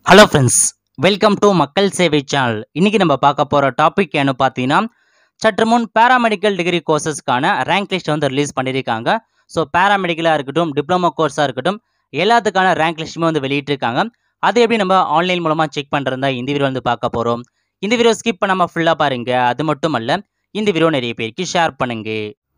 hello friends welcome to மக்கள் சேவை channel இன்னைக்கு நம்ம பார்க்க போகிற டாபிக் என்ன பார்த்தீங்கன்னா சற்று முன் பேராமெடிக்கல் டிகிரி கோர்சஸ்க்கான ரேங்க் லிஸ்ட் வந்து ரிலீஸ் பண்ணியிருக்காங்க ஸோ பேராமெடிக்கலாக இருக்கட்டும் டிப்ளமோ கோர்ஸாக இருக்கட்டும் எல்லாத்துக்கான ரேங்க் லிஸ்ட்டுமே வந்து வெளியிட்டிருக்காங்க அது எப்படி நம்ம ஆன்லைன் மூலமாக செக் பண்ணுறதா இந்த வீடியோ வந்து பார்க்க போகிறோம் இந்த வீடியோ ஸ்கிப் பண்ணாமல் ஃபுல்லாக பாருங்க அது மட்டும் அல்ல இந்த வீடியோ நிறைய பேருக்கு ஷேர் பண்ணுங்க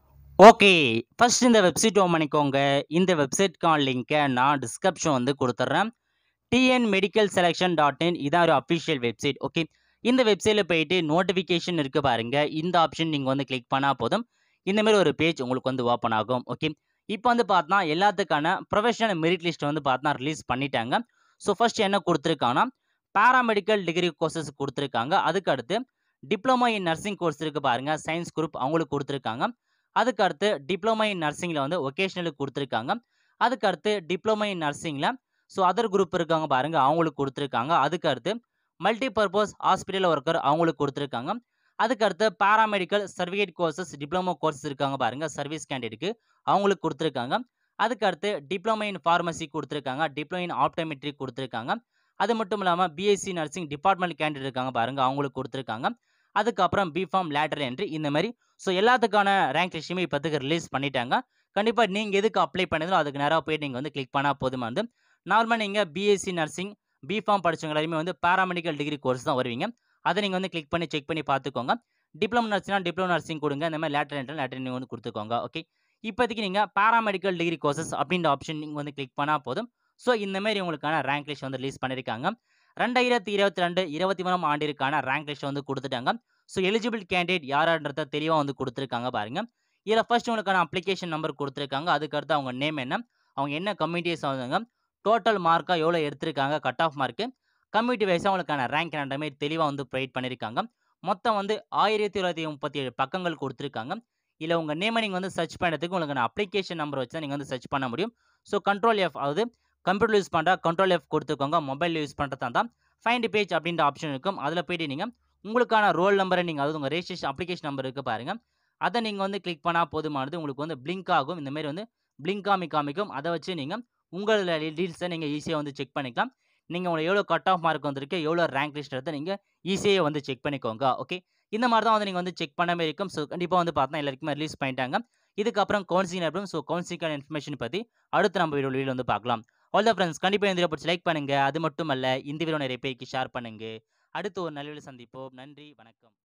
ஓகே ஃபர்ஸ்ட் இந்த வெப்சைட் ஓன் பண்ணிக்கோங்க இந்த வெப்சைட்க்கான லிங்க்கை நான் டிஸ்கிரிப்ஷன் வந்து கொடுத்துட்றேன் TN medical selection dot in இதான் ஒரு அஃபிஷியல் வெப்சைட் ஓகே இந்த வெப்சைட்டில் போயிட்டு நோட்டிஃபிகேஷன் இருக்குது பாருங்க இந்த ஆப்ஷன் நீங்கள் வந்து கிளிக் பண்ணால் போதும் இந்த மாதிரி ஒரு பேஜ் உங்களுக்கு வந்து ஓப்பன் ஆகும் ஓகே இப்போ வந்து பார்த்தா எல்லாத்துக்கான ப்ரொஃபஷனல் மெரிட் லிஸ்ட் வந்து பார்த்தா ரிலீஸ் பண்ணிட்டாங்க ஸோ ஃபர்ஸ்ட் என்ன கொடுத்துருக்காங்கன்னா பேராமெடிக்கல் டிகிரி கோர்சஸ் கொடுத்துருக்காங்க அதுக்கு அடுத்து டிப்ளமோ இன் நர்சிங் கோர்ஸ் இருக்குது பாருங்க சயின்ஸ் குரூப் அவங்களுக்கு கொடுத்துருக்காங்க அதுக்கு அடுத்து டிப்ளமோ இன் நர்சிங்கில் வந்து ஒகேஷனலுக்கு கொடுத்துருக்காங்க அதுக்கு அடுத்து டிப்ளமோ இன் நர்சிங்கில் ஸோ அதர் குரூப் இருக்காங்க பாருங்க அவங்களுக்கு கொடுத்துருக்காங்க அதுக்கு அடுத்து மல்டி பர்பஸ் ஹாஸ்பிட்டல் ஒர்க்கர் அவங்களுக்கு கொடுத்துருக்காங்க அதுக்கு அடுத்து paramedical certificate courses diploma course இருக்காங்க பாருங்க சர்வீஸ் கேண்டிடேட்டுக்கு அவங்களுக்கு கொடுத்துருக்காங்க அதுக்கு அடுத்து டிப்ளமோ இன் ஃபார்மசி கொடுத்துருக்காங்க டிப்ளமோ இன் ஆப்டோமெட்ரி கொடுத்துருக்காங்க அது மட்டும் இல்லாமல் பிஎஸ்சி நர்சிங் டிபார்ட்மெண்ட் கேண்டிடேட் இருக்காங்க பாருங்க அவங்களுக்கு கொடுத்துருக்காங்க அதுக்கப்புறம் பிஃபார்ம் லேட்டர் என்ட்ரி இந்த மாதிரி ஸோ எல்லாத்துக்கான ரேங்க் லிஸ்ட்டுமே இப்போதுக்கு ரிலீஸ் பண்ணிட்டாங்க கண்டிப்பாக நீங்கள் எதுக்கு அப்ளை பண்ணதோ அதுக்கு நேராக போய் நீங்கள் வந்து கிளிக் பண்ணால் போதுமானது நார்மலாக நீங்கள் பிஎஸ்சி நர்சிங் பிஃபார்ம் படிச்சவங்க எல்லாருமே வந்து பேராமெடிக்கல் டிகிரி கோர்ஸ் தான் வருவீங்க அதை நீங்கள் வந்து கிளிக் பண்ணி செக் பண்ணி பார்த்துக்கோங்க டிப்ளமோ நர்சிங்னா டிப்ளமோ நர்சிங் கொடுங்க இந்த மாதிரி லேட்டர் என்ட்ரி லேட்டர் நீங்கள் வந்து கொடுத்துக்கோங்க ஓகே இப்போதைக்கு நீங்கள் பேராமெடிக்கல் டிகிரி கோர்சஸ் அப்படின்ற ஆப்ஷன் நீங்கள் வந்து கிளிக் பண்ணால் போதும் ஸோ இந்த மாதிரி உங்களுக்கான ரேங்க் லிஸ்ட் வந்து ரிலீஸ் பண்ணியிருக்காங்க ரெண்டாயிரத்தி இருபத்தி ரெண்டு இருபத்தி மூணாம் ஆண்டிற்கான ரேங்க் லிஸ்ட் வந்து கொடுத்துட்டாங்க ஸோ எலிஜிபிள் கேண்டிடேட் யாரான்றத தெளிவாக வந்து கொடுத்துருக்காங்க பாருங்க இதில் ஃபர்ஸ்ட் உங்களுக்கான அப்ளிகேஷன் நம்பர் கொடுத்துருக்காங்க அதுக்கடுத்து அவங்க நேம் என்ன அவங்க என்ன கம்யூனிட்டிஸ் ஆகுதுங்க டோட்டல் மார்க்காக எவ்வளோ எடுத்திருக்காங்க கட் ஆஃப் மார்க்கு கம்யூனிட்டி வைஸாக அவங்களுக்கான ரேங்க் என்ற மாதிரி தெளிவாக வந்து ப்ரொவைட் பண்ணியிருக்காங்க மொத்தம் வந்து ஆயிரத்தி தொள்ளாயிரத்தி முப்பத்தி ஏழு பக்கங்கள் கொடுத்துருக்காங்க இல்லை உங்கள் நேமை நீங்கள் வந்து சர்ச் பண்ணுறதுக்கு உங்களுக்கான அப்ளிகேஷன் நம்பர் வச்சு நீங்கள் வந்து சர்ச் பண்ண முடியும் ஸோ கண்ட்ரோல் எஃப் அதாவது கம்ப்யூட்டர் யூஸ் பண்ணுறா கண்ட்ரோல் எஃப் கொடுத்துக்கோங்க மொபைல் யூஸ் பண்ணுறதா தான் ஃபைண்ட் பேஜ் அப்படின்ற ஆப்ஷன் இருக்கும் அதில் போயிட்டு நீங்கள் உங்களுக்கான ரோல் நம்பரை நீங்கள் அதாவது உங்கள் ரெஜிஸ்ட்ரேஷன் அப்ளிகேஷன் நம்பர் இருக்குது பாருங்கள் அதை நீங்கள் வந்து கிளிக் பண்ணால் போதுமானது உங்களுக்கு வந்து பிளிங்க் ஆகும் இந்த மாதிரி வந்து பிளிங்க் காமி காமிக்கும் அதை வச்சு நீங்கள் உங்களோட டீல்ஸை நீங்கள் ஈஸியாக வந்து செக் பண்ணிக்கலாம் நீங்கள் உங்களுக்கு எவ்வளோ கட் ஆஃப் மார்க் வந்திருக்கு எவ்வளோ ரேங்க் லிஸ்ட் எடுத்து நீங்கள் ஈஸியாக வந்து செக் பண்ணிக்கோங்க ஓகே இந்த மாதிரி தான் வந்து நீங்கள் வந்து செக் பண்ண மாதிரி இருக்கும் ஸோ கண்டிப்பாக வந்து பார்த்தா எல்லாருக்குமே ரிலீஸ் பண்ணிட்டாங்க இதுக்கப்புறம் கவுன்சிலிங் அப்படின்னு ஸோ கவுன்சிலிங்கான இன்ஃபர்மேஷன் பற்றி அடுத்து நம்ம வீடியோ வீடியோ வந்து பார்க்கலாம் ஆல் த ஃப்ரெண்ட்ஸ் கண்டிப்பாக இந்த வீடியோ பிடிச்சி லைக் பண்ணுங்கள் அது மட்டும் அல்ல இந்த வீடியோ நிறைய பேருக்கு ஷேர் பண்ணுங்கள் அடுத்து ஒரு நல்ல வீடியோ சந்திப்போம் நன்றி வணக்கம்